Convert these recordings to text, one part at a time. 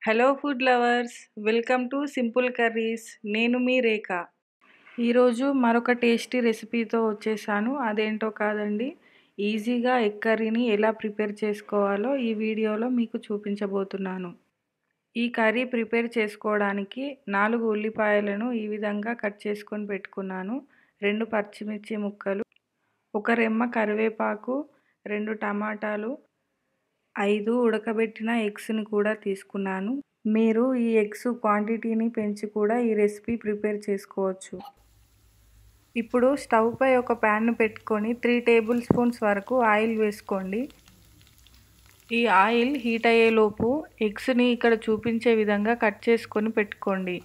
hello food lovers welcome to simple curries నేను మీ రేఖ ఈరోజు మరొక టేస్టీ రెసిపీతో వచ్చేసాను అదేంటో కాదండి ఈజీగా ఎగ్ కర్రీని ఎలా ప్రిపేర్ చేసుకోవాలో ఈ వీడియోలో మీకు చూపించబోతున్నాను ఈ కర్రీ ప్రిపేర్ చేసుకోవడానికి నాలుగు ఉల్లిపాయలను ఈ విధంగా కట్ చేసుకొని పెట్టుకున్నాను రెండు పచ్చిమిర్చి ముక్కలు ఒక రెమ్మ కరివేపాకు రెండు టమాటాలు ఐదు ఉడకబెట్టిన ఎగ్స్ని కూడా తీసుకున్నాను మీరు ఈ ఎగ్స్ క్వాంటిటీని పెంచి కూడా ఈ రెసిపీ ప్రిపేర్ చేసుకోవచ్చు ఇప్పుడు స్టవ్ పై ఒక ప్యాన్ పెట్టుకొని త్రీ టేబుల్ స్పూన్స్ వరకు ఆయిల్ వేసుకోండి ఈ ఆయిల్ హీట్ అయ్యేలోపు ఎగ్స్ని ఇక్కడ చూపించే విధంగా కట్ చేసుకొని పెట్టుకోండి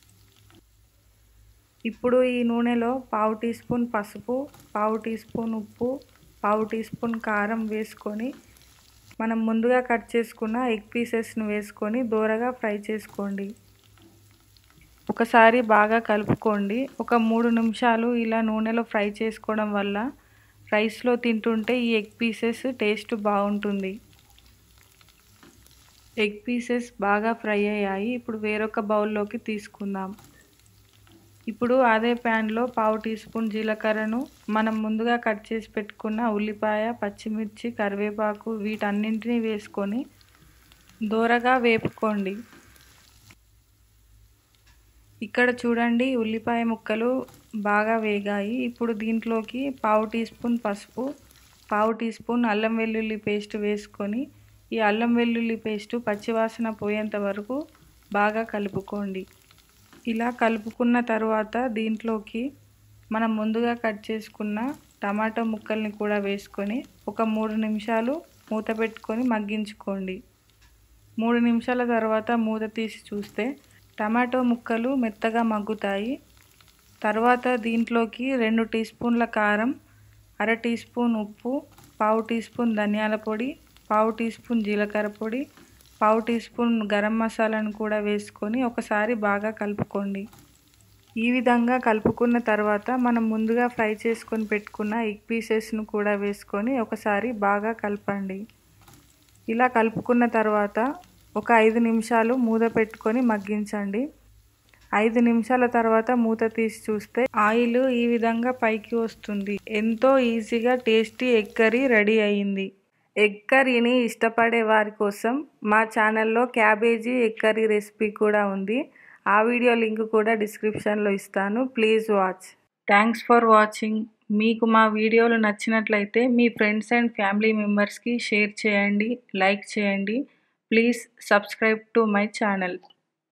ఇప్పుడు ఈ నూనెలో పావు టీ స్పూన్ పసుపు పావు టీ స్పూన్ ఉప్పు పావు టీ స్పూన్ కారం వేసుకొని మనం ముందుగా కట్ చేసుకున్న ఎగ్ పీసెస్ను వేసుకొని దూరగా ఫ్రై చేసుకోండి ఒకసారి బాగా కలుపుకోండి ఒక మూడు నిమిషాలు ఇలా నూనెలో ఫ్రై చేసుకోవడం వల్ల రైస్లో తింటుంటే ఈ ఎగ్ పీసెస్ టేస్ట్ బాగుంటుంది ఎగ్ పీసెస్ బాగా ఫ్రై అయ్యాయి ఇప్పుడు వేరొక బౌల్లోకి తీసుకుందాం ఇప్పుడు అదే ప్యాన్లో పావు టీ స్పూన్ జీలకర్రను మనం ముందుగా కట్ చేసి పెట్టుకున్న ఉల్లిపాయ పచ్చిమిర్చి కరివేపాకు వీటన్నింటినీ వేసుకొని దూరగా వేపుకోండి ఇక్కడ చూడండి ఉల్లిపాయ ముక్కలు బాగా వేగాయి ఇప్పుడు దీంట్లోకి పావు టీ స్పూన్ పసుపు పావు టీ స్పూన్ అల్లం వెల్లుల్లి పేస్ట్ వేసుకొని ఈ అల్లం వెల్లుల్లి పేస్ట్ పచ్చివాసన పోయేంత వరకు బాగా కలుపుకోండి ఇలా కలుపుకున్న తర్వాత దీంట్లోకి మనం ముందుగా కట్ చేసుకున్న టమాటో ముక్కల్ని కూడా వేసుకొని ఒక మూడు నిమిషాలు మూత పెట్టుకొని మగ్గించుకోండి మూడు నిమిషాల తర్వాత మూత తీసి చూస్తే టమాటో ముక్కలు మెత్తగా మగ్గుతాయి తర్వాత దీంట్లోకి రెండు టీ స్పూన్ల కారం అర టీ స్పూన్ ఉప్పు పావు టీ స్పూన్ ధనియాల పొడి పావు టీ స్పూన్ జీలకర్ర పొడి పావు టీ స్పూన్ గరం మసాలాను కూడా వేసుకొని ఒకసారి బాగా కలుపుకోండి ఈ విధంగా కలుపుకున్న తర్వాత మనం ముందుగా ఫ్రై చేసుకొని పెట్టుకున్న ఎగ్ పీసెస్ను కూడా వేసుకొని ఒకసారి బాగా కలపండి ఇలా కలుపుకున్న తర్వాత ఒక ఐదు నిమిషాలు మూత పెట్టుకొని మగ్గించండి ఐదు నిమిషాల తర్వాత మూత తీసి చూస్తే ఆయిల్ ఈ విధంగా పైకి వస్తుంది ఎంతో ఈజీగా టేస్టీ ఎగ్ కర్రీ రెడీ అయ్యింది ఎగ్ కర్రీని ఇష్టపడే వారి కోసం మా ఛానల్లో క్యాబేజీ ఎగ్ కర్రీ రెసిపీ కూడా ఉంది ఆ వీడియో లింక్ కూడా డిస్క్రిప్షన్లో ఇస్తాను please watch thanks for watching మీకు మా వీడియోలు నచ్చినట్లయితే మీ ఫ్రెండ్స్ అండ్ ఫ్యామిలీ మెంబర్స్కి షేర్ చేయండి లైక్ చేయండి please subscribe to my channel